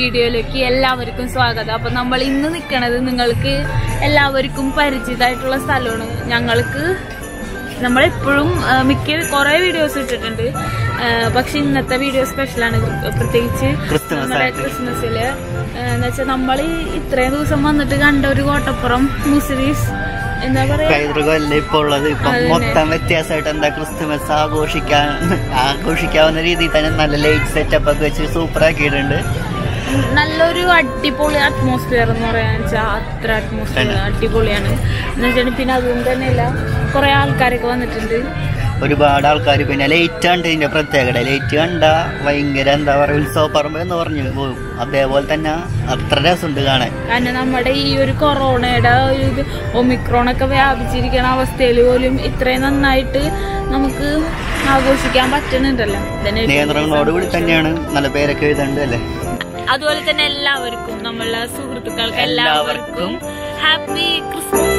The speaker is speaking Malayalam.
വീഡിയോയിലേക്ക് എല്ലാവർക്കും സ്വാഗതം അപ്പൊ നമ്മൾ ഇന്ന് നിൽക്കണത് നിങ്ങൾക്ക് എല്ലാവർക്കും പരിചിതമായിട്ടുള്ള സ്ഥലമാണ് ഞങ്ങൾക്ക് നമ്മളെപ്പോഴും ആ, മിക്ക കുറേ വീഡിയോസ് ഇട്ടിട്ടുണ്ട് ആ, പക്ഷെ ഇന്നത്തെ വീഡിയോ സ്പെഷ്യലാണ് പ്രത്യേകിച്ച് ക്രിസ്തുമസ് നമ്മുടെ ആയിട്ട്. ക്രിസ്മസില് എന്ന് വെച്ചാൽ നമ്മൾ ഇത്രയും ദിവസം വന്നിട്ട് കണ്ട ഒരു കോട്ടപ്പുറം മുസ്ലിംസ് എന്താ പറയാ കൈതൃ കൊല്ലം ഇപ്പൊ ഉള്ളത് ഇപ്പൊ അതന്നെ. മൊത്തം വ്യത്യാസമായിട്ട് എന്താ ക്രിസ്തുമസ് ആഘോഷിക്കാൻ ആഘോഷിക്കാവുന്ന രീതിയിൽ തന്നെ നല്ല ലൈറ്റ് സെറ്റപ്പ് ഒക്കെ വെച്ച് സൂപ്പർ ആക്കിയിട്ടുണ്ട് നല്ലൊരു അടിപൊളി അറ്റ്മോസ്ഫിയർ എന്ന് പറയാന്ന് വെച്ചാൽ അത്ര അറ്റ്മോസ്ഫിയർ തന്നെ. അടിപൊളിയാണ് എന്ന് വെച്ചാൽ പിന്നെ അതുകൊണ്ട് തന്നെയല്ല കുറെ ആൾക്കാരൊക്കെ വന്നിട്ടുണ്ട് ഒരുപാട് ആൾക്കാർ പിന്നെ ലൈറ്റ് ആണ് ഇതിന്റെ പ്രത്യേകത ലൈറ്റ് കണ്ട ഭയങ്കര എന്താ പറയാ ഉത്സവപ്പറമ്പ് എന്ന് പറഞ്ഞു പോകും അതേപോലെ തന്നെ അത്ര രസമുണ്ട് കാണാൻ കാരണം നമ്മുടെ ഈ ഒരു കൊറോണയുടെ ഒരു ഇത് ഒമിക്രോൺ ഒക്കെ വ്യാപിച്ചിരിക്കുന്ന അവസ്ഥയിൽ പോലും ഇത്രയും നന്നായിട്ട് നമുക്ക് ആഘോഷിക്കാൻ പറ്റുന്നുണ്ടല്ലോ ഇതന്നെ ഏറ്റവും നിയന്ത്രണങ്ങളോട് കൂടി സന്തോഷം. തന്നെയാണ് നല്ല പേരൊക്കെ എഴുതുന്നുണ്ട് അല്ലേ അതുപോലെ തന്നെ എല്ലാവർക്കും നമ്മളുടെ സുഹൃത്തുക്കൾക്ക് എല്ലാവർക്കും എല്ലാവർക്കും ഹാപ്പി ക്രിസ്മസ്